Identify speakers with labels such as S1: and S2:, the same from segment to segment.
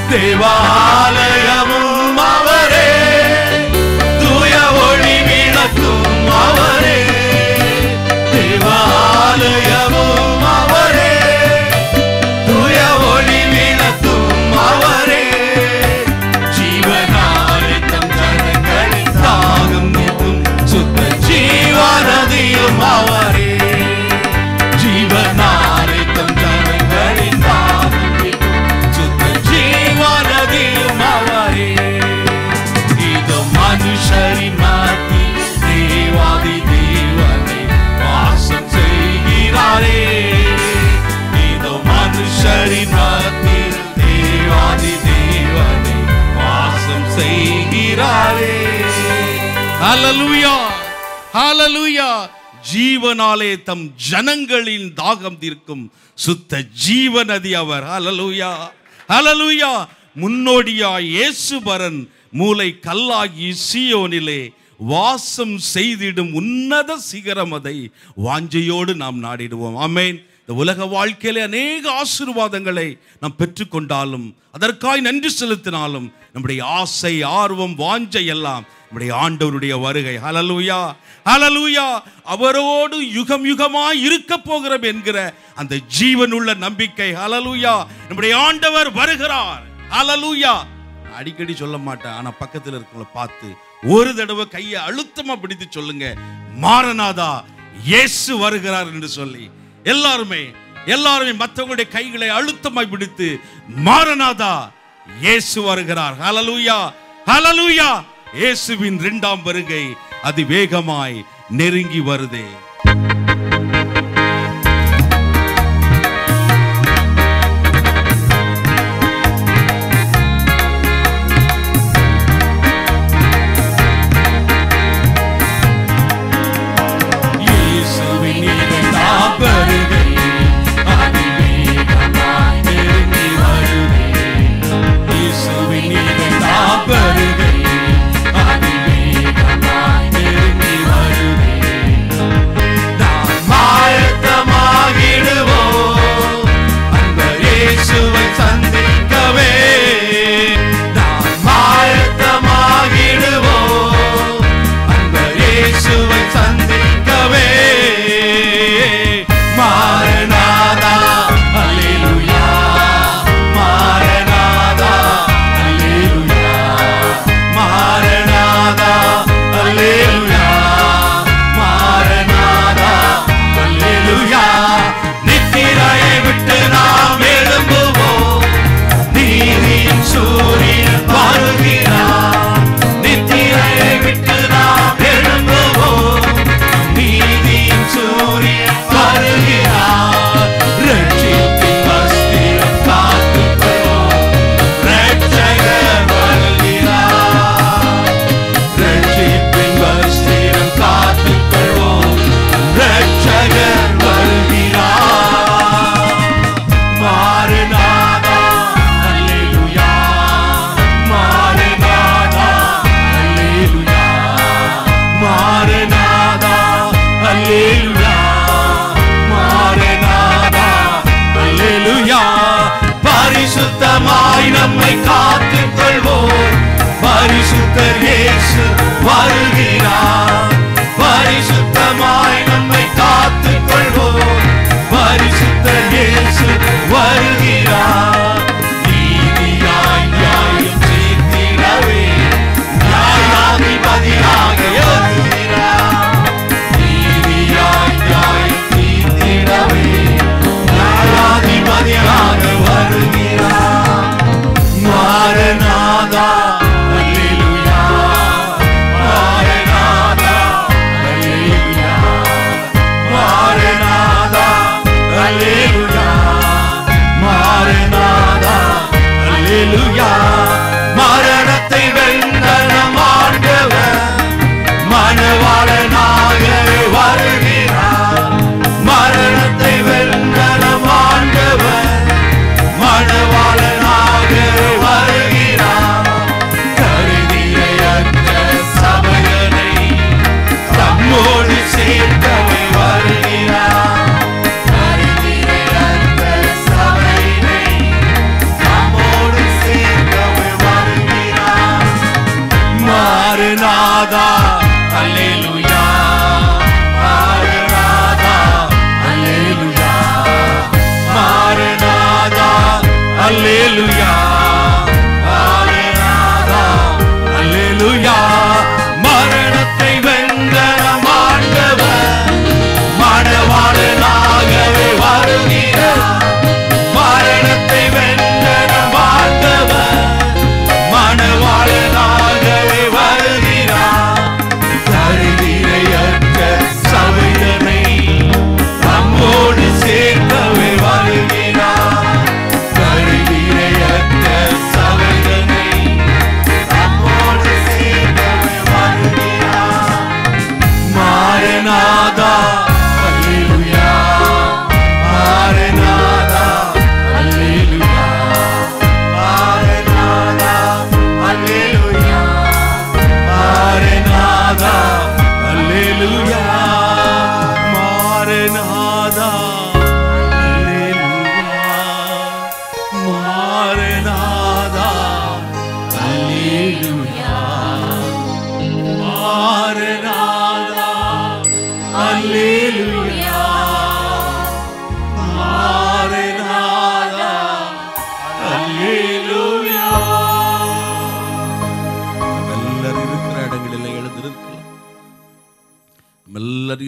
S1: தேவாலயமும் அவரே தூய ஒளி விளக்கும் அவரே தேவாலயமும் அவரே தூய ஒளி விளக்கும் அவரே ஜீவனாலே தம் ஜனங்களின் தாகம் நீக்கும் சுத்த ஜீவநதியும் அவரே ஜீவனாலே தம் ஜனங்களின் தாகம் நீக்கும் சுத்த ஜீவநதியும் அவரே இதோ மனுஷரின் மத்தி தேவாதி தேவனை வாசம் செய்கிறாரே இதோ மனுஷரின் மத்தியில் தேவாதி தேவனை வாசம் செய்கிறாரே
S2: ஹalleluya ஹalleluya ஜீவனாலே தம் ஜனங்களின் தாகம் தீர்க்கும் சுத்த ஜீவநதி அவர் ஹalleluya ஹalleluya முன்னோடியாய் இயேசுபரன் மூளை கல்லாகி சீயோனிலே வாசம் செய்திடும் உன்னத சிகரம் அதை வாஞ்சையோடு நாம் நாடிடுவோம் ஆமென் இந்த உலக வாழ்க்கையிலே அநேக ஆசீர்வாதங்களை நாம் பெற்றுக்கொண்டாலும் அதற்காய் நன்றி செலுத்தினாலும் நம்முடைய ஆசை ஆர்வம் வாஞ்சை எல்லாம் நம்முடைய ஆண்டவருடைய வருகை ஹalleluya ஹalleluya அவரோடு யுகம் யுகமாய் இருக்க போகிறோம் என்கிற அந்த ஜீவனுள்ள நம்பிக்கை ஹalleluya நம்முடைய ஆண்டவர் வருகிறார் ஹalleluya அடிக்கடி சொல்ல மாட்டேன் ஆனா பக்கத்துல இருக்கவங்கள பார்த்து ஒரு தடவை கையை அழுத்தமா பிடித்து சொல்லுங்க மாரநாதா இயேசு வருகிறார் என்று சொல்லி எல்லாருமே எல்லாருமே மற்றவங்களுடைய கைகளை அழுத்தமாய் பிடித்து மாரநாதா இயேசு வருகிறார் ஹalleluya ஹalleluya இயேசுவின் இரண்டாம் வருகை அதிவேகமாய் நெருங்கி வருதே
S1: இயேசுவின் இரண்டாம் வருகை அதிவேகமாய் நெருங்கி வருதே. இயேசுவின் இரண்டாம் வருகை அதிவேகமாய் நெருங்கி வருதே. நாம் ஆயத்தமாகிடுவோம் அன்பர் இயேசுவை சந்திக்கவே நாம் ஆயத்தமாகிடுவோம் அன்பர் இயேசுவை சந்திக்கவே மாரநாதா அல்லேலூயா மாரநாதா அல்லேலூயா மாரநாதா அல்லேலூயா மாரநாதா அல்லேலூயா நித்திரையை விட்டு நாம் எழும்புவோம் நீதியின் சூரியன் வருகிறார் நித்திரையை விட்டு நாம் எழும்புவோம் நீதியின் சூரியன் வருகிறார் ரட்சிப்பின் வஸ்திரம் காத்துக்கொள்வோம் ரட்சகர் வருகிறார் ரட்சிப்பின் வஸ்திரம் காத்துக்கொள்வோம் ரட்சகர் வருகிறார் மாறுநாதா அல்லேலூயா மாறுநாதா அல்லேலூயா மாறுநாதா அல்லேலூயா மாறுநாதா அல்லேலூயா பரிசுத்தமாய் நம்மை காத்துக் கொள்வோம் பரிசுத்தர் இயேசு வருகிறார் பரிசுத்தமாய் நம்மை காத்துக் கொள்வோம் பரிசுத்தர் இயேசு வருகிறார் நீதியாய் நியாயம் தீர்த்திடவே நியாயாதிபதியாக எழுகிறார் நீதியாய் நியாயம் தீர்த்திடவே நியாயாதிபதியாக வருகிறார் மாரநாதா அல்லேலூயா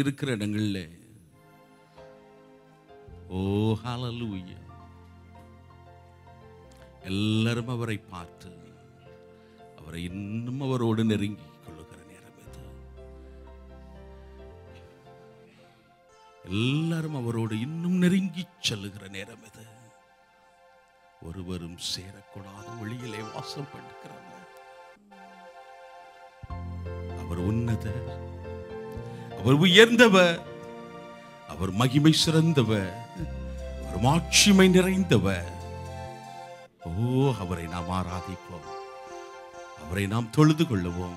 S2: இருக்கிற இடங்கள்ல ஓ ஹalleluya எல்லாரும் அவரை பார்த்து அவரை இன்னும் அவரோடு நெருங்கி கொள்ளுகிற நேரம் இது எல்லாரும் அவரோடு இன்னும் நெருங்கி செல்லுகிற நேரம் இது ஒருவரும் சேரக்கூடாத ஒளியிலே வாசம் பண்ணுகிறவர் அவர் உன்னதர் அவர் உயர்ந்தவர் அவர் மகிமை சிறந்தவர் அவர் மாட்சிமை நிறைந்தவர் ஓ அவரை நாம் ஆராதிப்போம் அவரை நாம் தொழுது கொள்ளுவோம்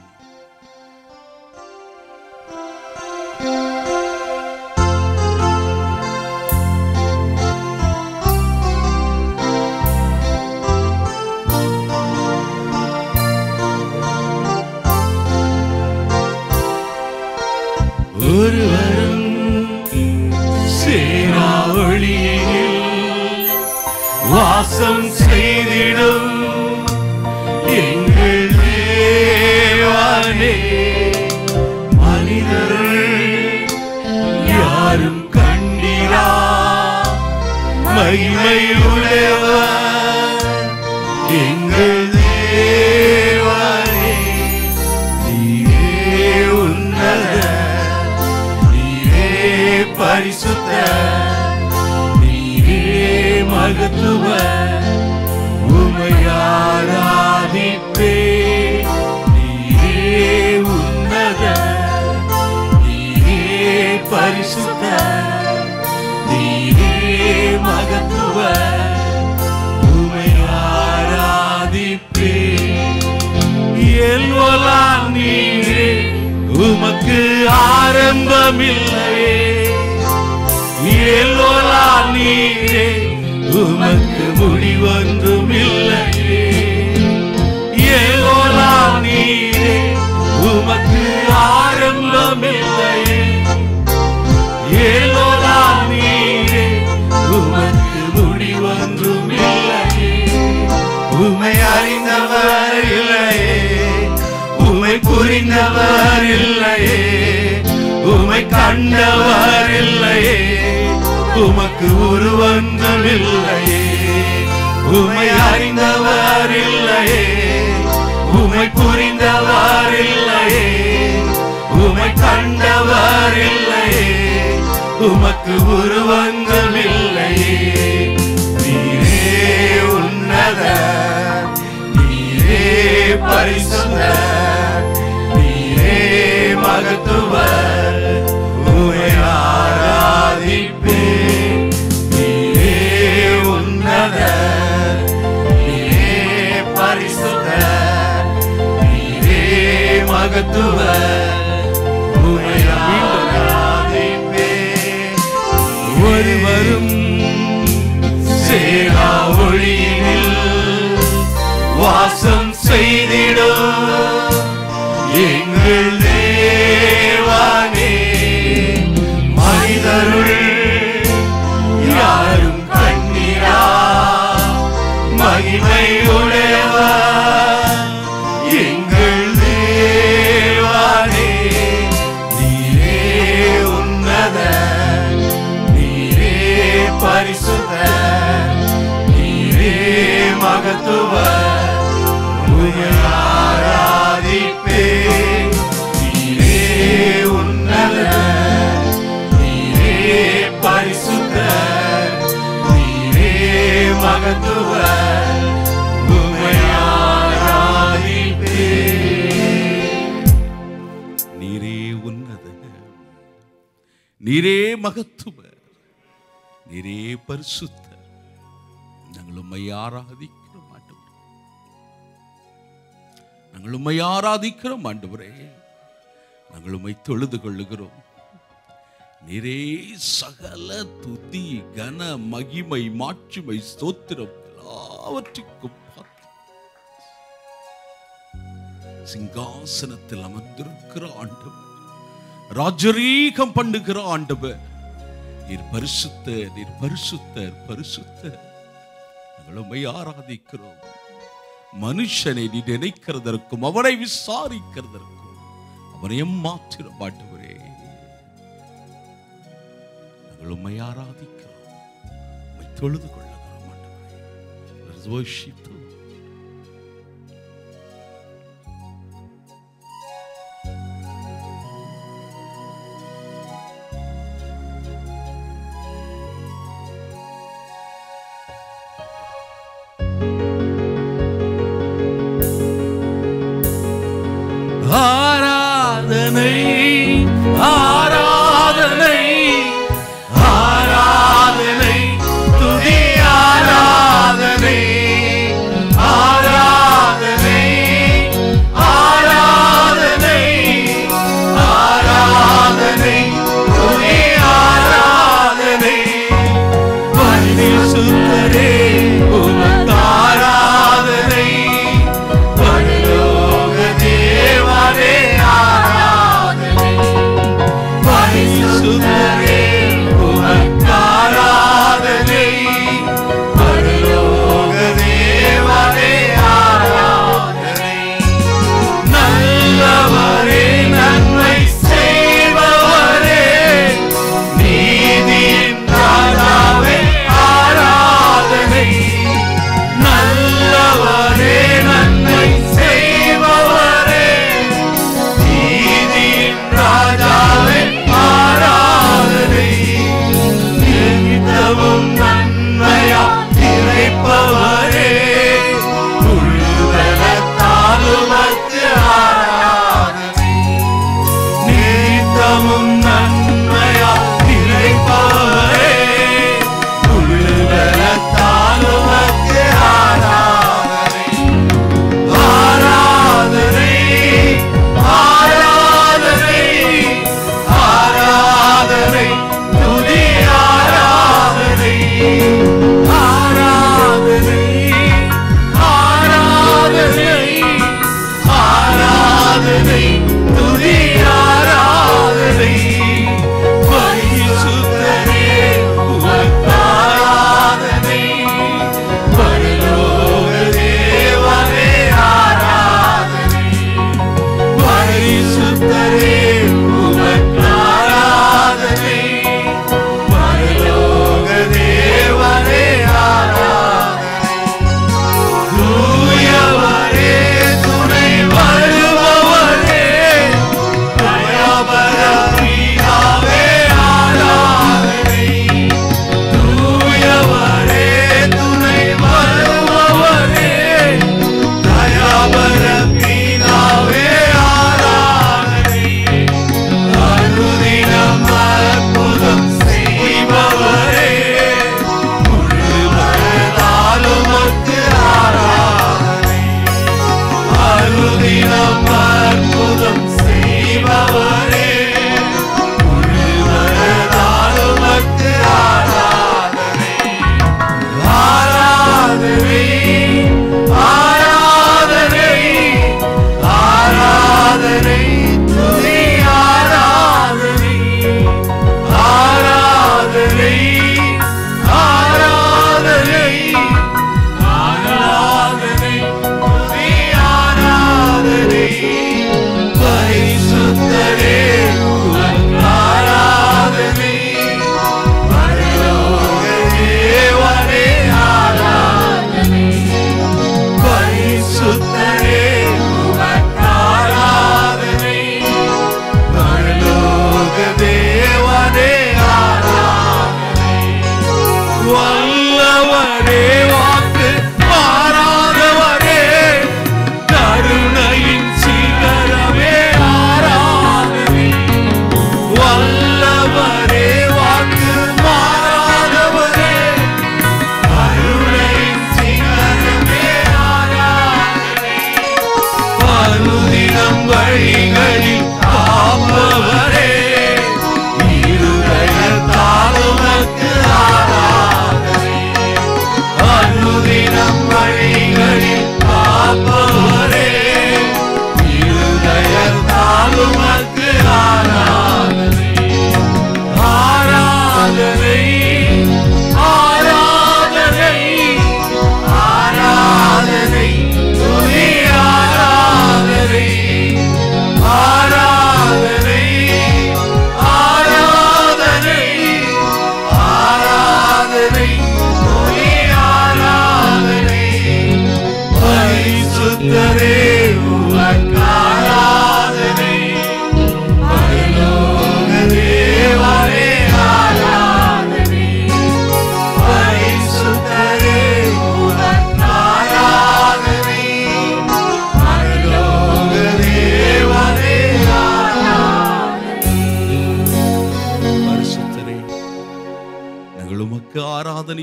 S1: ஒருவரும் சேரா ஒளியில் வாசம் செய்திடும் எங்கள் தேவானே மனிதர்கள் யாரும் கண்டிரா மகிமை உடையவர் எங்கள் தேவானே நீரே உன்னத நீரே பரிசுத்த நீரே மகத்துவ உமையாராதிப்பே நீரே உன்னத நீரே பரிசுத்த நீரே மகத்துவ உமையாராதிப்பே எல்வலா நீரே உமக்கு ஆரம்பமில்லையே எல்வலா நீரே உமக்கு முடிவொன்றும் இல்லையே எல்வலா நீரே உமக்கு ஆரம்பமில்லையே எல்வலா நீரே உமக்கு முடிவொன்றும் இல்லையே உமை அறிந்தவர் இல்லையே உமை புரிந்தவர் இல்லையே உமை கண்டவர் இல்லையே உமக்கு உருவந்தம் இல்லையே உமை அறிந்தவர் இல்லையே உமை புரிந்தவர் இல்லையே உமை கண்டவர் இல்லையே உமக்கு உருவங்கள் இல்லையே நீரே உன்னத நீரே பரிசுத்த நீரே மகத்துவ உமை ஆராதிப்பே நீரே உன்னத நீரே பரிசுத்த நீரே மகத்துவ உமை ஆராதிப்பே ஒருவரும் சேரா ஒளியினில் வாசம் செய்திடும் எங்கள் தேவானே மனிதருள் யாரும் கண்ணீரா மகிமை உடையவர் எங்கள் தேவானே நீரே உன்னத நீரே பரிசுத்த நீரே மகத்துவ உம்மை ஆராதிப்பே நீரே உன்னத நீரே பரிசுத்த நீரே மகத்துவ உம்மை ஆராதிப்பே
S2: நீரே உன்னத நீரே மகத்துவ நீரே பரிசுத்த நாங்கள் உம்மை ஆராதிக்கிறோம் ஆண்டவரே நாங்கள் உம்மை ஆராதிக்கிறோம் ஆண்டவரே நாங்கள் உம்மை தொழுது கொள்ளுகிறோம் நீரே சகல துதி கன மகிமை மாட்சிமை ஸ்தோத்திரம் எல்லாவற்றுக்கும் பாத்திரம். சிங்காசனத்தில் அமர்ந்திருக்கிற ஆண்டவர் ராஜரீகம் பண்ணுகிற ஆண்டவர் நீர் பரிசுத்த நீர் பரிசுத்தர் பரிசுத்தர் நாங்கள் உம்மை ஆராதிக்கிறோம் மனுஷனை நீ நினைக்கிறதற்கும் அவனை விசாரிக்கிறதற்கும் அவனை மாத்திரம் ஆண்டவரே நாங்கள் உம்மை ஆராதிக்கிறோம் உம்மை தொழுது கொள்ளுகிறோம் ஆண்டவரே Let us worship the Lord. ஆராதனை ஆராதனை ஆராதனை துதி ஆராதனை ஆராதனை ஆராதனை ஆராதனை துதி ஆராதனை பரிசுத்தரே உமக்கு ஆராதனை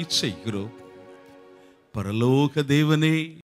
S2: செய்கிறோம் பரலோக தேவனே